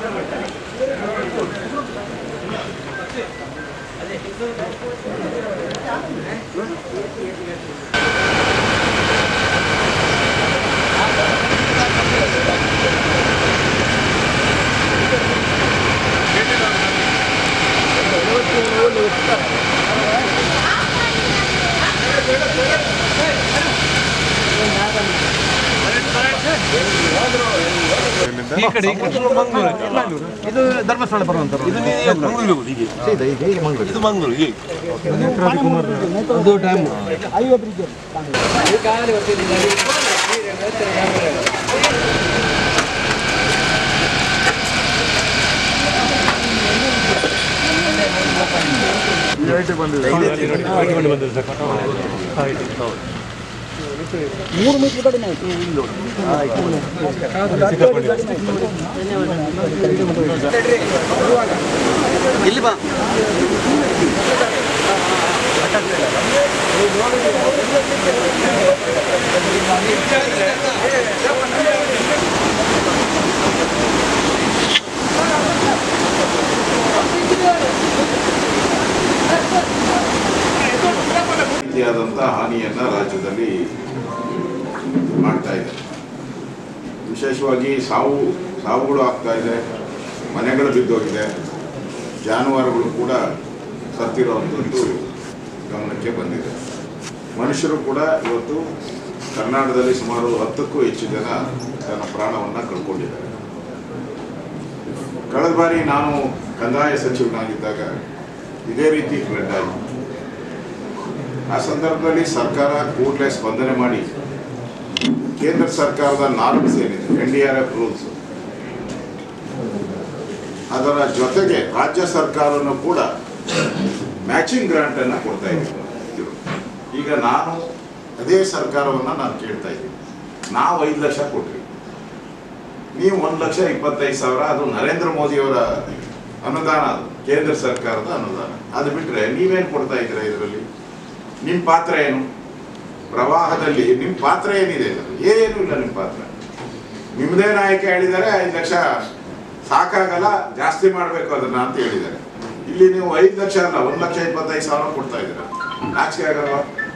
ಈ ಕಡೆ ಈ ಕಡೆ ಮಂಗಳೂರು ಇದು ಧರ್ಮಸ್ಥಳ ಬರುವಂತ ಇದು ನೀವು ಮಂಗಳೂರು ಹೋಗುದು ಹೀಗೆ ಇದು ಮಂಗಳೂರು ಹೀಗೆ ಅದು ಡ್ಯಾಮ್ ಮೂರು ಮೀಟರ್ ಕಡಿಮೆ ಆಯ್ತು ಇಲ್ಲಿ ಬಾ ರೀತಿಯಾದಂಥ ಹಾನಿಯನ್ನು ರಾಜ್ಯದಲ್ಲಿ ಮಾಡ್ತಾ ಇದೆ ವಿಶೇಷವಾಗಿ ಸಾವು ಸಾವುಗಳು ಆಗ್ತಾ ಇದೆ ಮನೆಗಳು ಬಿದ್ದೋಗಿದೆ ಜಾನುವಾರುಗಳು ಕೂಡ ಸತ್ತಿರುವಂಥದ್ದು ಗಮನಕ್ಕೆ ಬಂದಿದೆ ಮನುಷ್ಯರು ಕೂಡ ಇವತ್ತು ಕರ್ನಾಟಕದಲ್ಲಿ ಸುಮಾರು ಹತ್ತಕ್ಕೂ ಹೆಚ್ಚು ಜನ ತನ್ನ ಪ್ರಾಣವನ್ನು ಕಳ್ಕೊಂಡಿದ್ದಾರೆ ಕಳೆದ ಬಾರಿ ನಾನು ಕಂದಾಯ ಸಚಿವನಾಗಿದ್ದಾಗ ಇದೇ ರೀತಿ ಫ್ಲಡ್ ಆಯಿತು ಆ ಸಂದರ್ಭದಲ್ಲಿ ಸರ್ಕಾರ ಕೂಡಲೇ ಸ್ಪಂದನೆ ಮಾಡಿ ಕೇಂದ್ರ ಸರ್ಕಾರದ ನಾರ್ಮ್ಸ್ ಏನಿದೆ N D R F rules ಅದರ ಜೊತೆಗೆ ರಾಜ್ಯ ಸರ್ಕಾರನೂ ಕೂಡ ಮ್ಯಾಚಿಂಗ್ ಗ್ರಾಂಟ್ ಅನ್ನ ಕೊಡ್ತಾ ಇದ್ದೀವಿ ಈಗ ನಾನು ಅದೇ ಸರ್ಕಾರವನ್ನ ನಾನು ಕೇಳ್ತಾ ಇದ್ದೀನಿ ನಾವು ಐದು ಲಕ್ಷ ಕೊಟ್ರಿ ನೀವು ಒಂದು ಲಕ್ಷ ಇಪ್ಪತ್ತೈದು ಸಾವಿರ ಅದು ನರೇಂದ್ರ ಮೋದಿಯವರ ಅನುದಾನ ಅದು ಕೇಂದ್ರ ಸರ್ಕಾರದ ಅನುದಾನ ಅದು ಬಿಟ್ರೆ ನೀವೇನು ಕೊಡ್ತಾ ಇದ್ದೀರಾ ಇದರಲ್ಲಿ ನಿಮ್ಮ ಪಾತ್ರ ಏನು ಪ್ರವಾಹದಲ್ಲಿ ನಿಮ್ಮ ಪಾತ್ರ ಏನಿದೆ ಇದರಲ್ಲಿ ಏನೂ ಇಲ್ಲ ನಿಮ್ಮ ಪಾತ್ರ ನಿಮ್ಮದೇ ನಾಯಕ ಹೇಳಿದ್ದಾರೆ ಐದು ಲಕ್ಷ ಸಾಕಾಗಲ್ಲ ಜಾಸ್ತಿ ಮಾಡಬೇಕು ಅದನ್ನ ಅಂತ ಹೇಳಿದ್ದಾರೆ ಇಲ್ಲಿ ನೀವು ಐದು ಲಕ್ಷ ಅಲ್ಲ ಒಂದು ಲಕ್ಷ ಇಪ್ಪತ್ತೈದು ಸಾವಿರ ಕೊಡ್ತಾ ಇದ್ದೀರಾ ನಾಚಿಕೆ ಆಗಲ್ವಾ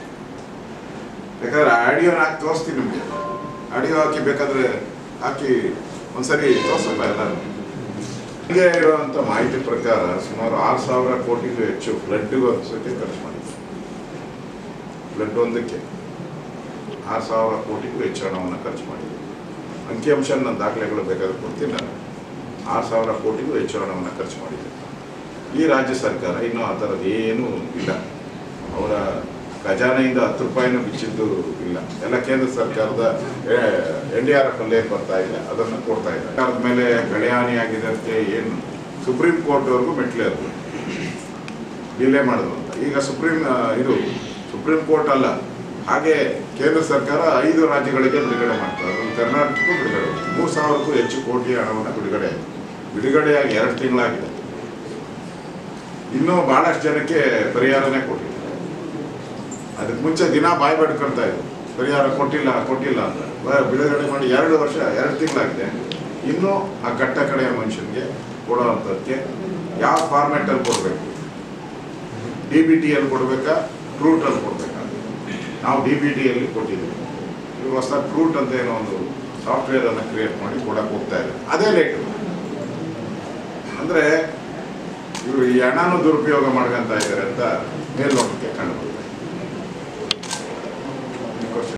ಬೇಕಾದ್ರೆ ಆಡಿಯೋ ಹಾಕಿ ತೋರಿಸ್ತೀನಿ ನಿಮಗೆ ಆಡಿಯೋ ಹಾಕಿ ಬೇಕಾದ್ರೆ ಹಾಕಿ ಒಂದ್ಸರಿ ತೋರಿಸಪ್ಪ ಎಲ್ಲರೂ ನನಗೆ ಇರುವಂಥ ಮಾಹಿತಿ ಪ್ರಕಾರ ಸುಮಾರು ಆರು ಸಾವಿರ ಕೋಟಿಗೂ ಹೆಚ್ಚು ಬ್ಲಡ್ಗೆ ಒಂದ್ಸತಿ ಖರ್ಚು ಮಾಡಿದೆ ಬ್ಲಡ್ ಒಂದಕ್ಕೆ ಆರು ಸಾವಿರ ಕೋಟಿಗೂ ಹೆಚ್ಚು ಹಣವನ್ನು ಖರ್ಚು ಮಾಡಿದೆ ಅಂಕಿಅಂಶ ನನ್ನ ದಾಖಲೆಗಳು ಬೇಕಾದ್ರೆ ಕೊಡ್ತೀನಿ ನಾನು ಆರು ಸಾವಿರ ಕೋಟಿಗೂ ಹೆಚ್ಚು ಹಣವನ್ನು ಖರ್ಚು ಮಾಡಿದೆ ಈ ರಾಜ್ಯ ಸರ್ಕಾರ ಇನ್ನೂ ಆ ಥರದ್ದು ಏನೂ ಇಲ್ಲ ಅವರ ಖಜಾನೆಯಿಂದ ಹತ್ತು ರೂಪಾಯಿನೂ ಬಿಚ್ಚಿದ್ದು ಇಲ್ಲ ಎಲ್ಲ ಕೇಂದ್ರ ಸರ್ಕಾರದ ಎನ್ ಡಿ ಆರ್ ಎಫ್ ಅಲ್ಲೇ ಬರ್ತಾ ಇದೆ ಅದನ್ನು ಕೊಡ್ತಾ ಇದೆ ಸರ್ಕಾರದ ಮೇಲೆ ಬೆಳೆ ಹಾನಿ ಆಗಿದೆ ಅಂತ ಏನು ಸುಪ್ರೀಂ ಕೋರ್ಟ್ವರೆಗೂ ಮೆಟ್ಲೇರು ಡಿಲೇ ಮಾಡಿದ್ರು ಅಂತ ಈಗ ಸುಪ್ರೀಂ ಆ, ಇದು ಸುಪ್ರೀಂ ಕೋರ್ಟ್ ಅಲ್ಲ ಹಾಗೆ ಕೇಂದ್ರ ಸರ್ಕಾರ ಐದು ರಾಜ್ಯಗಳಿಗೆ ಬಿಡುಗಡೆ ಮಾಡ್ತಾರೆ ಅದು ಕರ್ನಾಟಕಕ್ಕೂ ಬಿಡುಗಡೆ ಮೂರು ಸಾವಿರಕ್ಕೂ ಹೆಚ್ಚು ಕೋಟಿ ಹಣವನ್ನು ಬಿಡುಗಡೆ ಆಯಿತು ಬಿಡುಗಡೆಯಾಗಿ ಎರಡು ತಿಂಗಳಾಗಿದೆ ಇನ್ನೂ ಬಹಳಷ್ಟು ಜನಕ್ಕೆ ಪರಿಹಾರನೇ ಕೊಟ್ಟಿಲ್ಲ ಅದಕ್ಕೆ ಮುಂಚೆ ದಿನ ಬಾಯಿ ಬಡ್ಕೊಳ್ತಾ ಇದ್ರು ಪರಿಹಾರ ಕೊಟ್ಟಿಲ್ಲ ಕೊಟ್ಟಿಲ್ಲ ಅಂತ ಬ- ಬಿಡುಗಡೆ ಮಾಡಿ ಎರಡು ವರ್ಷ ಎರಡು ತಿಂಗಳಾಗಿದೆ ಇನ್ನೂ ಆ ಕಟ್ಟ ಕಡೆಯ ಮನುಷ್ಯನಿಗೆ ಕೊಡೋವಂಥದ್ದಕ್ಕೆ ಯಾವ ಫಾರ್ಮೆಟಲ್ಲಿ ಕೊಡಬೇಕು ಡಿ ಬಿ ಟಿಯಲ್ಲಿ ಕೊಡಬೇಕಾ ಟ್ರೂಟಲ್ಲಿ ಕೊಡಬೇಕಾ ನಾವು ಡಿ ಬಿ ಟಿಯಲ್ಲಿ ಕೊಟ್ಟಿದ್ದೀವಿ ಇವರು ಹೊಸ ಟ್ರೂಟ್ ಅಂತ ಏನೋ ಒಂದು ಸಾಫ್ಟ್ವೇರ್ ಅನ್ನು ಕ್ರಿಯೇಟ್ ಮಾಡಿ ಕೊಡಕ್ಕೆ ಹೋಗ್ತಾ ಇದೆ ಅದೇ ಲೇಟು ಅಂದರೆ ಇವರು ಈ ಹಣನೂ ದುರುಪಯೋಗ ಮಾಡ್ಕೊಂತ ಇದ್ದಾರೆ ಅಂತ ಮೇಲ್ನೋಟಕ್ಕೆ ಕಂಡು